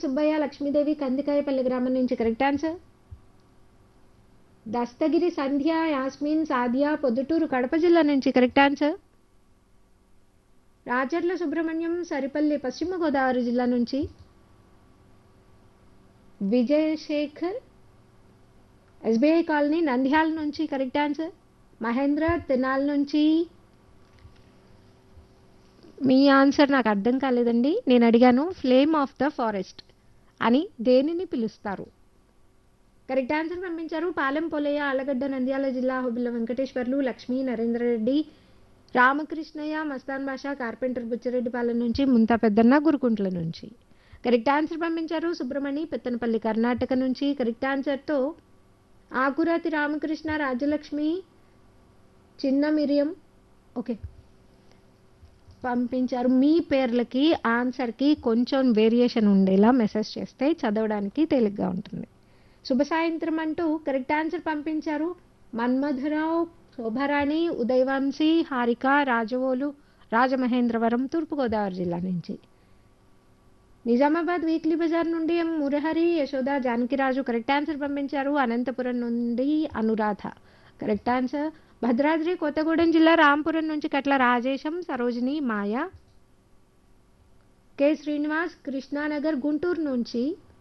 సుబ్బయ్య లక్ష్మీదేవి కందికాయపల్లి గ్రామం నుంచి correct answer Dastagiri Sandhya Yasmin Sadiya Proddatur Kadapa జిల్లా నుంచి కరెక్ట్ ఆన్సర్ రాజర్ల సుబ్రహ్మణ్యం సరిపల్లి పశ్చిమ గోదావరి జిల్లా నుంచి విజయశేఖర్ ఎస్బీఐ కాలనీ నంద్యాల నుంచి కరెక్ట్ ఆన్సర్ మహేంద్ర తెనాల్ నుంచి మీ ఆన్సర్ నాకు అర్థం కాలేదండి నేను అడిగాను ఫ్లేమ్ ఆఫ్ ద ఫారెస్ట్ అని దేనిని పిలుస్తారు కరెక్ట్ ఆన్సర్ పంపించారు పాలెం పొలయ్య ఆలగడ్డ నంద్యాల జిల్లా హుబిల్ల వెంకటేశ్వర్లు లక్ష్మీ నరేంద్రరెడ్డి రామకృష్ణయ్య మస్తాన్ బాషా కార్పెంటర్ బుచ్చిరెడ్డిపాలెం నుంచి ముంతా పెద్దన్న గురుకుంట్ల నుంచి కరెక్ట్ ఆన్సర్ పంపించారు సుబ్రమణి పెత్తనపల్లి కర్ణాటక నుంచి కరెక్ట్ ఆన్సర్తో ఆకురాతి రామకృష్ణ రాజలక్ష్మి చిన్న మిరియం ఓకే పంపించారు మీ పేర్లకి ఆన్సర్కి కొంచెం వేరియేషన్ ఉండేలా మెసేజ్ చేస్తే చదవడానికి తేలిగ్గా ఉంటుంది శుభ సాయంత్రం అంటూ కరెక్ట్ ఆన్సర్ పంపించారు మన్మధరావు శోభారాణి ఉదయవంశీ హారిక రాజవోలు రాజమహేంద్రవరం తూర్పుగోదావరి జిల్లా నుంచి నిజామాబాద్ వీక్లీ బజార్ నుండి M Murahari Yashoda Janakiraju correct answer పంపించారు అనంతపురం నుండి అనురాధ కరెక్ట్ ఆన్సర్ భద్రాద్రి కొత్తగూడెం జిల్లా రాంపురం నుంచి కట్ల రాజేశం సరోజిని మాయ కె శ్రీనివాస్ కృష్ణానగర్ గుంటూరు నుంచి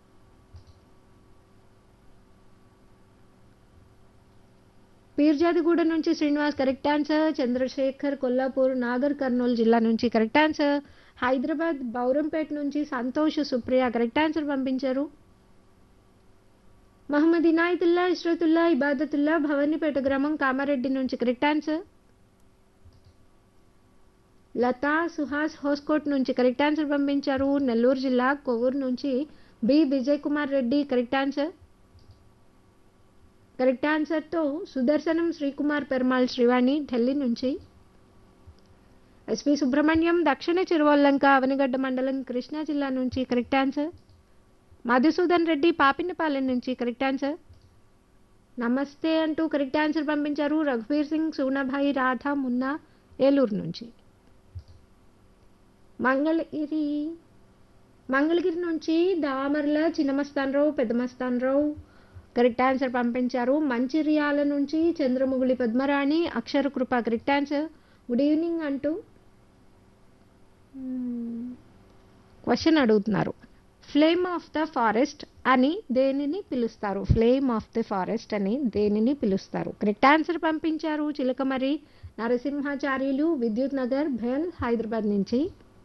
పీర్జాదిగూడ నుంచి శ్రీనివాస్ కరెక్ట్ ఆన్సర్ చంద్రశేఖర్ కొల్లాపూర్ నాగర్ కర్నూలు జిల్లా నుంచి కరెక్ట్ ఆన్సర్ హైదరాబాద్ బౌరంపేట నుంచి సంతోష్ సుప్రియ కరెక్ట్ ఆన్సర్ పంపించారు మహమ్మద్ ఇనాయతుల్లా ఇష్రతుల్లా ఇబాదతుల్లా భవానీపేట గ్రామం కామారెడ్డి నుంచి కరెక్ట్ ఆన్సర్ లతా సుహాస్ హోస్కోట్ నుంచి కరెక్ట్ ఆన్సర్ పంపించారు నెల్లూరు జిల్లా కొవ్వూరు నుంచి B Vijay Kumar Reddy correct answer correct ఆన్సర్తో సుదర్శనం శ్రీకుమార్ పెర్మాల్ శ్రీవాణి ఢిల్లీ నుంచి ఎస్పి సుబ్రహ్మణ్యం దక్షిణ చిరువల్లంక అవనిగడ్డ మండలం కృష్ణా జిల్లా నుంచి కరెక్ట్ ఆన్సర్ మధుసూదన్ రెడ్డి పాపినపాలెం నుంచి కరెక్ట్ ఆన్సర్ నమస్తే అంటూ కరెక్ట్ ఆన్సర్ పంపించారు రఘువీర్ సింగ్ సూనాభాయి రాధా మున్నా ఏలూరు నుంచి మంగళగిరి మంగళగిరి నుంచి దామర్ల చిన్నమస్తానరావు పెద్దమస్తానరావు కరెక్ట్ ఆన్సర్ పంపించారు మంచిర్యాల నుంచి Chandramuguli Padmarani Akshara Krupa correct answer good evening అంటూ క్వశ్చన్ అడుగుతున్నారు ఫ్లేమ్ ఆఫ్ ద ఫారెస్ట్ అని దేనిని పిలుస్తారు ఫ్లేమ్ ఆఫ్ ద ఫారెస్ట్ అని దేనిని పిలుస్తారు కరెక్ట్ ఆన్సర్ పంపించారు చిలకమరి నరసింహాచార్యులు విద్యుత్ నగర్ భెల్ హైదరాబాద్ నుంచి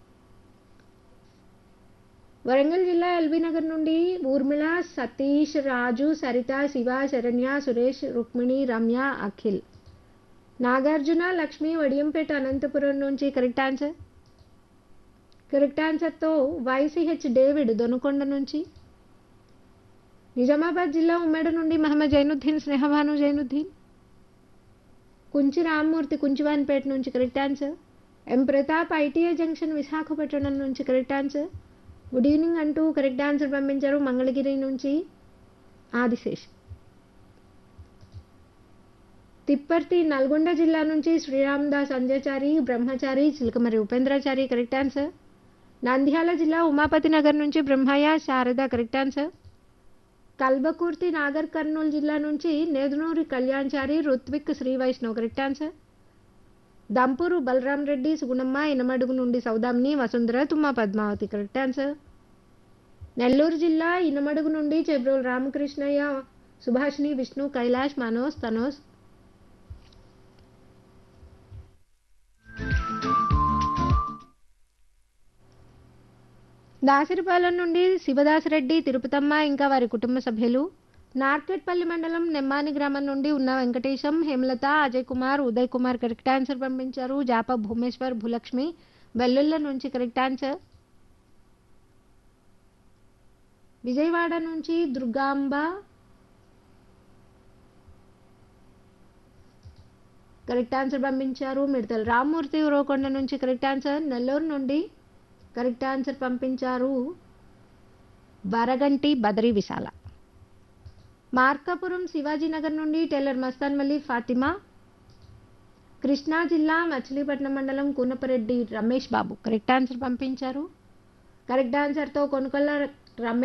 వరంగల్ జిల్లా ఎల్బీ నగర్ నుండి ఊర్మిళ సతీష్ రాజు సరిత శివ శరణ్య సురేష్ రుక్మిణి రమ్య అఖిల్ నాగార్జున లక్ష్మి వడియంపేట అనంతపురం నుంచి కరెక్ట్ ఆన్సర్ కరెక్ట్ ఆన్సర్తో వైసీహెచ్ డేవిడ్ దొనకొండ నుంచి నిజామాబాద్ జిల్లా ఉమ్మేడ నుండి మహమ్మద్ జైనుద్దీన్ స్నేహభాను జైనుద్దీన్ కుంచి రామ్మూర్తి కుంచివాన్పేట నుంచి correct answer M Pratap ITI junction Visakhapatnam నుంచి కరెక్ట్ ఆన్సర్ గుడ్ ఈవినింగ్ అంటూ కరెక్ట్ ఆన్సర్ పంపించారు మంగళగిరి నుంచి ఆదిశేష్ తిప్పర్తి నల్గొండ జిల్లా నుంచి శ్రీరామదాస్ అంజాచారి బ్రహ్మచారి చిలకమరి ఉపేంద్రాచారి కరెక్ట్ ఆన్సర్ నంద్యాల జిల్లా ఉమాపతి నగర్ నుంచి బ్రహ్మయ్య శారద కరెక్ట్ ఆన్సర్ కల్బకుర్తి నాగర్ కర్నూలు జిల్లా నుంచి నేదునూరి కళ్యాణ్చారి రుత్విక్ శ్రీ వైష్ణవ్ కరెక్ట్ ఆన్సర్ దంపూరు బలరాం రెడ్డి సుగుణమ్మ ఇనమడుగు నుండి సౌదామిని వసుంధర తుమ్మ పద్మావతి కరెక్ట్ ఆన్సర్ నెల్లూరు జిల్లా ఇనమడుగు నుండి చెబ్రోల్ రామకృష్ణయ్య సుభాషిణి విష్ణు కైలాష్ మనోజ్ తనోజ్ దాసరిపాలెం నుండి శివదాసరెడ్డి తిరుపతమ్మ ఇంకా వారి కుటుంబ సభ్యులు నార్కెట్పల్లి మండలం నెమ్మాని గ్రామం నుండి ఉన్న వెంకటేశం హేమలత అజయ్ కుమార్ ఉదయ్ కుమార్ కరెక్ట్ ఆన్సర్ పంపించారు జాప భూమేశ్వర్ భూలక్ష్మి వెల్లుల్ల నుంచి కరెక్ట్ ఆన్సర్ విజయవాడ నుంచి దుర్గాంబ కరెక్ట్ ఆన్సర్ పంపించారు మిడతలు రామ్మూర్తి ఉరవకొండ నుంచి కరెక్ట్ ఆన్సర్ నెల్లూరు నుండి కరెక్ట్ ఆన్సర్ పంపించారు వరగంటి బదరి విశాల మార్కాపురం శివాజీనగర్ నుండి టైలర్ మస్తాన్ మల్లి ఫాతిమా కృష్ణా జిల్లా మచిలీపట్నం మండలం కూనపరెడ్డి రమేష్ బాబు కరెక్ట్ ఆన్సర్ పంపించారు కరెక్ట్ ఆన్సర్తో కొనుకొల్ల రమేష్